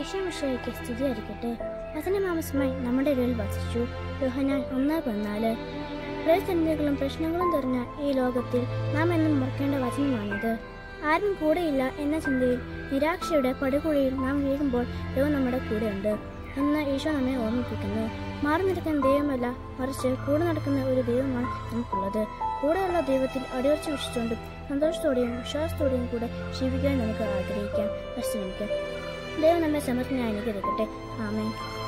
ഈശോമിഷയ്ക്ക് സ്തുതിയായിരിക്കട്ടെ വചനമാംസമായി നമ്മുടെ ഇടയിൽ വസിച്ചു യോഹനാൻ ഒന്ന് പതിനാല് പ്രതിസന്ധികളും പ്രശ്നങ്ങളും നിറഞ്ഞ ഈ ലോകത്തിൽ നാം എന്നും ഓർക്കേണ്ട വചനമാണിത് ആരും കൂടെയില്ല എന്ന ചിന്തയിൽ നിരാശയുടെ പടുകുഴിയിൽ നാം വീഴുമ്പോൾ ദൈവം നമ്മുടെ കൂടെയുണ്ട് എന്ന് ഈശോ നമ്മെ ഓർമ്മിപ്പിക്കുന്നു മാറി നിൽക്കുന്ന ദൈവമല്ല മറിച്ച് കൂടെ നടക്കുന്ന ഒരു ദൈവമാണ് നമുക്കുള്ളത് കൂടെയുള്ള ദൈവത്തിൽ അടിയുറച്ച് വിശ്വസിച്ചുകൊണ്ടും സന്തോഷത്തോടെയും വിശ്വാസത്തോടെയും കൂടെ ജീവിക്കാൻ നമുക്ക് ആഗ്രഹിക്കാം പരിശ്രമിക്കാം ദൈവം നമ്മെ സമർത്ഥനായി അനുഗ്രഹിക്കട്ടെ ആമേ